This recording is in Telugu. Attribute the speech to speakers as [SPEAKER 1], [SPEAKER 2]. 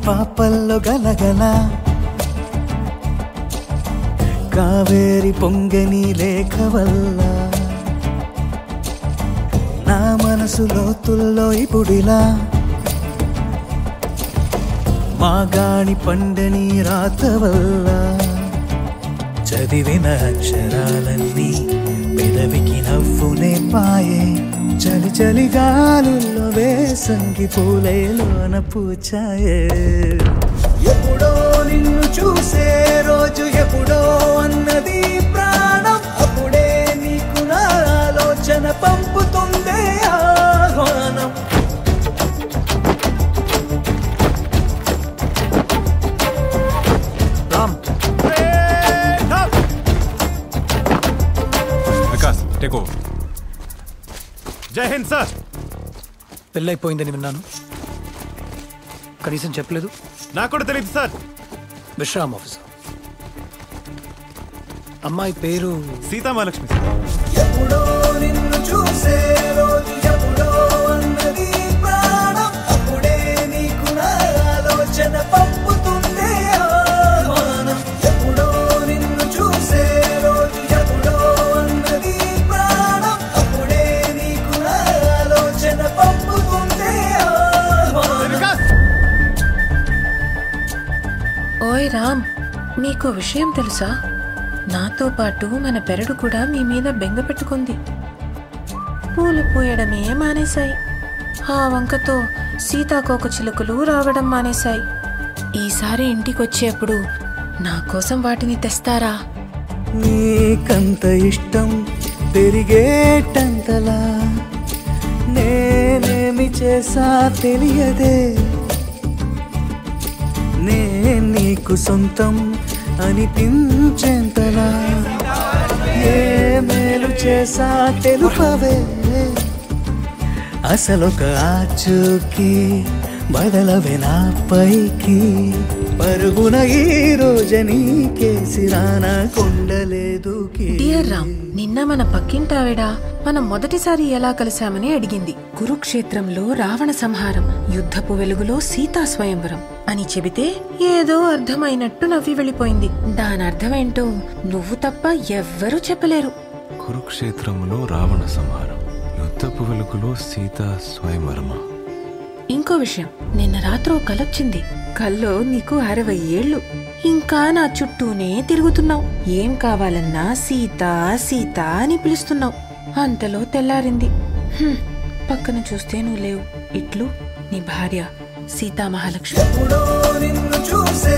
[SPEAKER 1] పాపల్లో గలగల కావేరి పొంగని లేఖ వల్ల నా మనసు లోతుల్లో ఇప్పుడిలా మాగాణి పండని రాత వల్ల చదివిన అక్షరాలన్నీ పెదవికి నవ్వునే పాయే చలి చలి గాలుల్లో వేసంగి పూలేలోన పూచాయే ఎప్పుడో నిన్ను చూసే రోజు ఎప్పుడో అన్నది ప్రాణం అప్పుడే నీకు నా ఆలోచన పంపుతుందే ఆహ్వానం
[SPEAKER 2] రామ్
[SPEAKER 3] వికాస్ టేక్ ఓవర్ జై హింద్ సార్
[SPEAKER 2] పెళ్ళైపోయిందని విన్నాను కనీసం చెప్పలేదు
[SPEAKER 3] నాకు కూడా తెలియదు సార్
[SPEAKER 2] విశ్రామ్ ఆఫీసర్ అమ్మాయి పేరు
[SPEAKER 3] సీతామహాలక్ష్మి సార్
[SPEAKER 1] ఎప్పుడో నిన్ను చూసే రోజు ఎప్పుడో అన్నది ప్రాణం అప్పుడే నీకు నా ఆలోచన పంపుతుందే ఆహ్వానం ఎప్పుడో నిన్ను చూసే రోజు ఎప్పుడో అన్నది ప్రాణం అప్పుడే నీకు నా ఆలోచన పంపుతుందే ఆహ్వానం
[SPEAKER 3] వికాస్
[SPEAKER 4] ఓయ్ రామ్ నీకో విషయం తెలుసా నాతో పాటు మన పెరడు కూడా మీ మీద బెంగ పెట్టుకుంది పూలు పూయడమే మానేశాయి ఆ వంకతో సీతాకోక చిలుకలు రావడం మానేశాయి ఈసారి ఇంటికొచ్చేప్పుడు నా కోసం వాటిని తెస్తారా
[SPEAKER 1] నీకంత ఇష్టం పెరిగేటంతలా నేనేమి చేసా తెలియదే నే నీకు సొంతం అనిపించేంతలా ఏ మేలు చేసా తెలుపవే అసలొక ఆచూకి బదలవే నా పైకి పరుగున ఈ రోజు నీకేసి రానా కొండలేదు
[SPEAKER 4] డియర్ రామ్ నిన్న మన పక్కింటావిడ మనం మొదటిసారి ఎలా కలిశామని అడిగింది కురుక్షేత్రంలో రావణ సంహారం యుద్ధపు వెలుగులో సీతా స్వయంవరం అని చెబితే ఏదో అర్థమైనట్టు నవ్వి వెళ్ళిపోయింది దాని అర్థమేంటో నువ్వు తప్ప ఎవ్వరూ చెప్పలేరు
[SPEAKER 5] కురుక్షేత్రములో రావణ సంహారం యుద్ధపు వెలుగులో సీతా స్వయంవరమ
[SPEAKER 4] ఇంకో విషయం నిన్న రాత్రి ఓ కలొచ్చింది కల్లో నీకు అరవై ఏళ్ళు ఇంకా నా చుట్టూనే తిరుగుతున్నావు ఏం కావాలన్నా సీత సీత అని పిలుస్తున్నావు అంతలో తెల్లారింది హ్మ్, పక్కన చూస్తే నువ్వు లేవు ఇట్లు నీ భార్య సీతా మహాలక్ష్మి
[SPEAKER 1] ఎప్పుడో నిన్ను చూసే